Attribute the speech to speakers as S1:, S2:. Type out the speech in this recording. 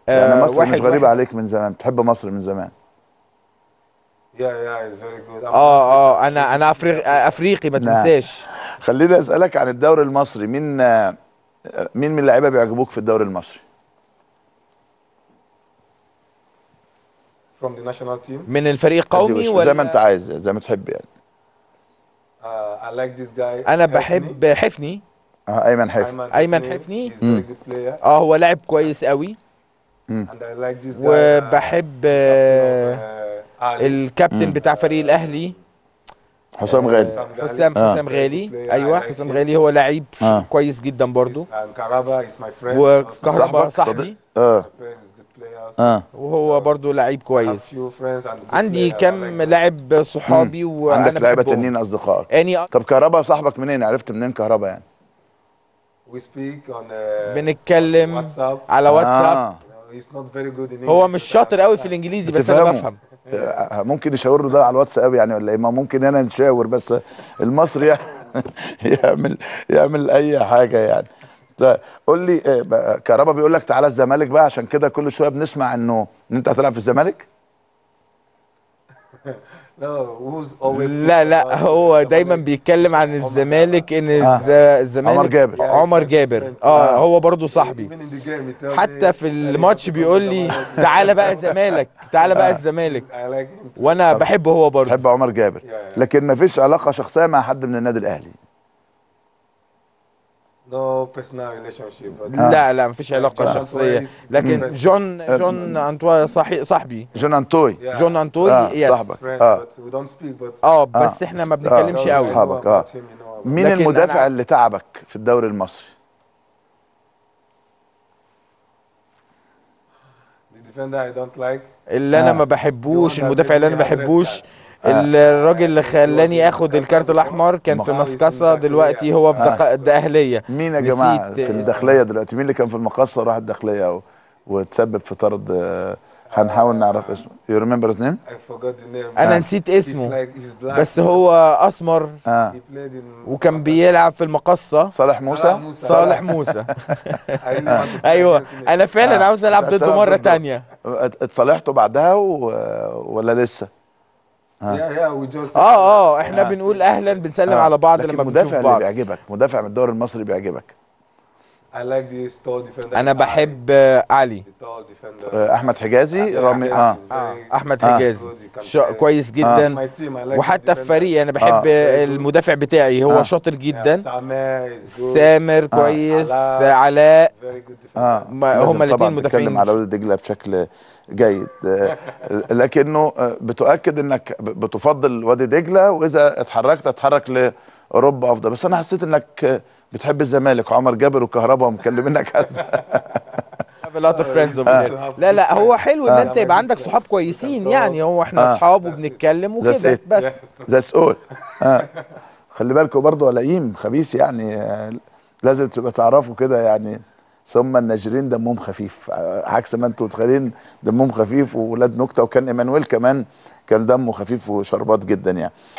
S1: يعني
S2: آه،
S1: مصر
S2: واحد
S1: مش غريبه
S2: واحد.
S1: عليك من زمان بتحب مصر من زمان
S3: Yeah, yeah, it's very good. I'm
S2: اه
S3: African.
S2: اه انا انا افريقي افريقي ما
S1: نعم.
S2: تنساش
S1: خليني اسالك عن الدوري المصري مين آه، مين من اللعيبه بيعجبوك في الدوري المصري
S3: From the national team.
S2: من الفريق القومي
S1: زي
S2: ولا
S1: ما انت عايز زي ما تحب يعني
S3: Uh, I like this guy.
S2: انا
S3: Hefni.
S2: بحب حفني
S1: اه ايمن حفني
S3: Ayman
S2: أيمن
S3: Hefni.
S2: حفني.
S3: He's a very good player.
S2: اه هو لاعب كويس قوي
S3: And I like this guy.
S2: وبحب
S3: uh,
S2: آه،
S3: captain of, uh, Ali.
S2: الكابتن بتاع فريق الاهلي
S1: حسام غالي
S3: Sam
S2: حسام
S3: Ghali.
S2: حسام
S3: Very
S2: غالي
S3: good player.
S2: ايوه
S3: I like
S2: حسام
S3: him.
S2: غالي هو لعيب
S1: آه.
S2: كويس جدا برضو
S3: And Karaba is my friend.
S2: وكهربا
S1: صاحبك
S2: صاحبي
S1: صديق اه
S3: My friend is good player.
S1: اه
S2: وهو برضو لعيب
S3: I have
S2: كويس
S3: few friends and good
S2: عندي
S3: player. I
S2: كم
S3: like them.
S2: لاعب صحابي وانا
S1: عندك لعيبه
S2: بحبهم
S1: تانيين اصدقائك
S2: اني
S1: طب كهربا صاحبك منين عرفت منين كهربا يعني
S3: We speak on uh,
S2: بنتكلم
S3: WhatsApp.
S2: على واتساب
S1: آه.
S3: You know, he's not very good in
S2: هو
S3: English,
S2: مش
S3: but
S2: شاطر
S3: I
S2: قوي في
S3: understand.
S2: الانجليزي بس انا
S1: بتفهمه.
S2: بفهم
S1: آه، ممكن يشاور له ده على الواتس قوي يعني ولا ايه ما ممكن انا نشاور بس المصري يع- يعمل يعمل اي حاجه يعني طيب قول لي آه، بقى كهربا بيقول لك تعالى الزمالك بقى عشان كده كل شويه بنسمع انه ان انت هتلعب في الزمالك
S3: No, who's always
S2: لا لا هو دايما بيتكلم عن الزمالك ان الز- الزمالك
S1: عمر جابر.
S2: عمر جابر اه هو برضو صاحبي
S3: Even in the game, he tell
S2: حتى
S3: me,
S2: في الماتش بيقول لي تعالى بقى الزمالك تعالى بقى الزمالك
S3: I like him too.
S2: وانا بحبه هو برضو
S1: تحب عمر جابر
S3: Yeah.
S1: لكن ما فيش علاقه شخصيه مع حد من النادي الاهلي
S3: No personal relationship. But
S2: لا لا مفيش علاقه
S3: جون
S2: شخصيه
S3: أنطوي
S2: لكن
S3: friend.
S2: جون جون انطوا صاحي صاحبي
S1: جون انتوي
S3: Yeah.
S2: جون انطوي
S1: آه،
S2: يس
S1: صاحبك.
S3: friend,
S1: آه.
S3: but we don't speak. But
S2: اه بس احنا ما بنتكلمش
S1: آه،
S2: قوي
S3: I know
S1: أصحابك،
S3: about
S1: آه.
S3: him, you know about-
S1: مين
S2: لكن
S1: المدافع
S2: أنا-
S1: اللي تعبك في الدوري المصري
S3: The defender I don't like.
S2: اللي انا
S1: آه.
S2: ما بحبوش
S3: يوهان
S2: المدافع اللي انا ما
S3: بيدي على
S2: بحبوش
S1: آه.
S2: الراجل اللي خلاني اخد الكارت الاحمر كان في
S3: مقاصة
S2: مسقصه دلوقتي هو في
S1: آه.
S2: دق- الدقهليه
S1: مين يا جماعه
S2: نسيت
S1: في
S2: اسمه.
S1: الداخليه دلوقتي مين اللي كان في المقصه وراح الداخليه و... وتسبب في طرد آه، هنحاول نعرف اسمه يو ريمبر his name
S3: I forgot the name.
S2: انا
S1: آه.
S2: نسيت
S3: He's
S2: اسمه
S3: like he's black.
S2: بس هو اسمر
S1: اه
S3: He played in.
S2: وكان بيلعب في المقصه
S1: صالح موسى
S2: صالح موسى
S3: I really want to play
S2: ايوه
S3: against him.
S2: انا فعلا
S1: آه.
S2: عاوز العب
S1: مش
S2: ضده
S1: هتلعب
S2: مره
S1: ضده.
S2: تانية
S1: ات- اتصالحتوا بعدها و... ولا لسه
S3: Yeah, yeah, we just.
S2: اه اه احنا
S1: آه.
S2: بنقول اهلا بنسلم
S1: آه.
S2: على بعض
S1: لكن
S2: لما بنشوف
S1: مدافع اللي
S2: بعض
S1: بيعجبك مدافع من الدوري المصري بيعجبك
S3: I like this tall defender.
S2: انا بحب آه، علي
S3: The tall defender.
S1: آه، احمد حجازي
S3: Yeah,
S1: رامي
S3: yeah,
S1: اه
S3: he's
S2: آه.
S3: very
S2: احمد
S1: آه.
S2: حجازي
S3: good, he can
S2: شا-
S3: play.
S2: كويس
S3: My
S2: جدا
S3: team, I like
S2: وحتى
S3: the
S2: في
S3: defender.
S2: فريقي انا بحب
S1: آه.
S2: المدافع بتاعي هو
S1: آه.
S2: شاطر
S3: Yeah,
S2: جدا
S3: Samer is good.
S2: سامر كويس
S3: علاء.
S2: علاء
S3: Very good defender.
S1: اه
S2: ما-
S1: لازم
S2: هما الاتنين
S1: طبعاً
S2: مدافعين.
S1: تتكلم على وادي دجله بشكل جيد آه، لكنه آه، بتؤكد انك ب- بتفضل وادي دجله واذا اتحركت اتحرك لاوروبا افضل بس انا حسيت انك آه، بتحب الزمالك وعمر جابر وكهربا ومكلمينك
S2: have a lot of friends over there. لا لا هو حلو ان انت يبقى عندك صحاب كويسين يعني هو احنا
S1: آه.
S2: اصحاب وبنتكلم
S1: That's
S2: وكده
S1: it.
S2: بس
S1: ذاتس اول اه خلي بالكم برضه لئيم خبيث يعني آه، لازم تبقى تعرفوا كده يعني ثم الناجرين دمهم خفيف آه، عكس ما انتوا متخيلين دمهم خفيف وولاد نكته وكان ايمانويل كمان كان دمه خفيف وشربات جدا يعني